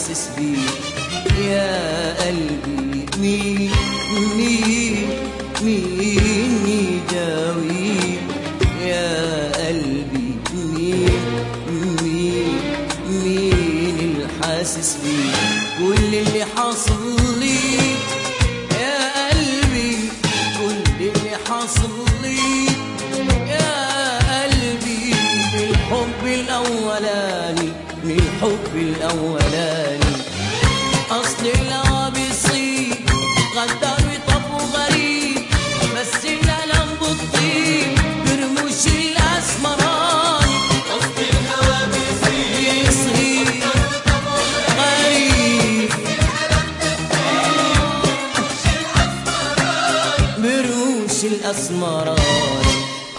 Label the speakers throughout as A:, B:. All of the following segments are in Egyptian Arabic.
A: حاسس بيه يا قلبي مين مين مين يداوي يا قلبي مين مين مين الحاسس بيه كل اللي حاصل لي يا قلبي كل اللي حاصل لي يا قلبي بالحب الأولاني بالحب الأولاني أصل الهوى بيصيب غدار وطب وغريب بس الألم بتطيب برموش الأسمراني
B: أصل الهوى بيصير
A: بيصيب غريب برموش الأسمراني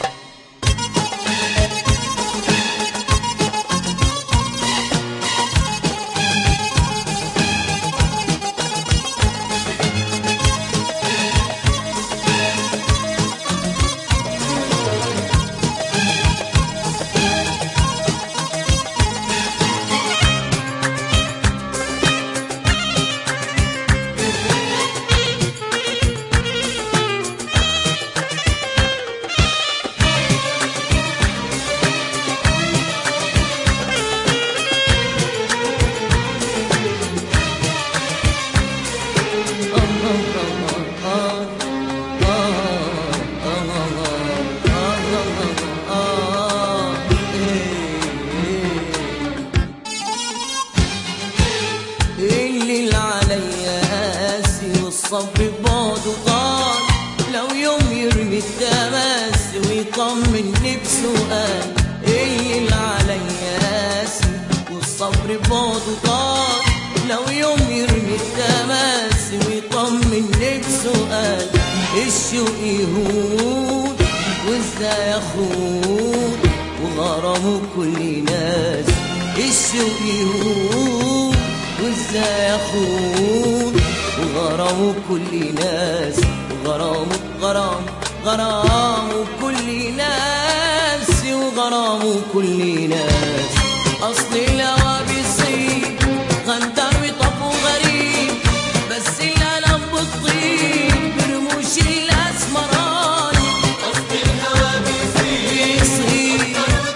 A: اللي عليا قاسي والصبر بعده طال لو يوم يرمي التماس ويطمني بسؤال اللي عليا قاسي والصبر بعده طال لو يوم يرمي التماس ويطمني بسؤال الشوق يهون وازاي اخون وغرامه كل ناس الشوق يهون وازاي اخون وغرامه كل ناس وغرامه غرام غرامه كل ناس وغرامه كل ناس اصل الهوى بيصيب غندر وطب وغريب بس الالم بتطيب برموش الاسمراني
B: أصل الهوى بيصير
A: بيصيب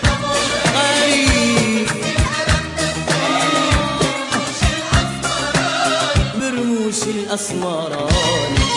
A: غريب برموش الأسمراني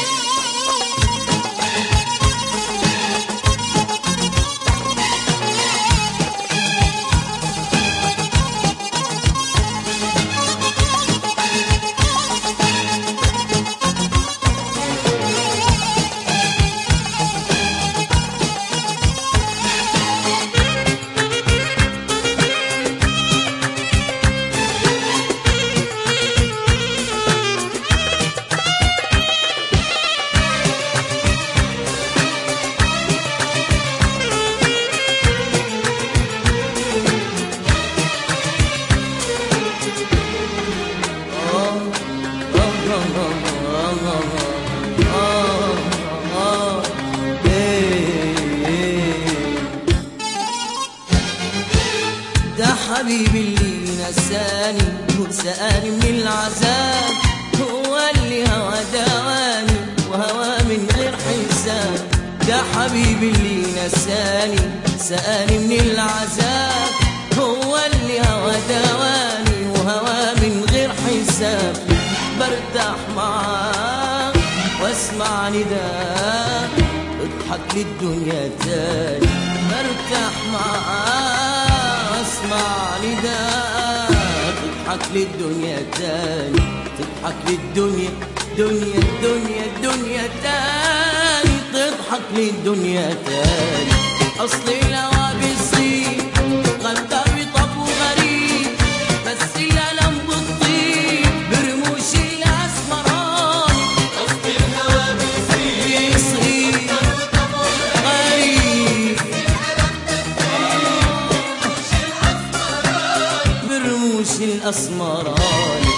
A: ده حبيبي اللي نساني وسأني من العذاب هو اللي هوى دواني وهوى من غير حساب ده حبيبي اللي نساني سأني من العذاب هو اللي هوى دواني وهوى من غير حساب برتاح معاه واسمع نداء اضحك للدنيا تاني برتاح معاه واسمع نداء تضحك للدنيا تاني تضحك للدنيا دنيا الدنيا الدنيا تاني تضحك للدنيا تاني اصل الهوى بيصيب غدار بطب وغريب بس الالم بتطيب برموش الاسمراني
B: أصل الهوى بيصير
A: بيصيب غريب برموش الأسمراني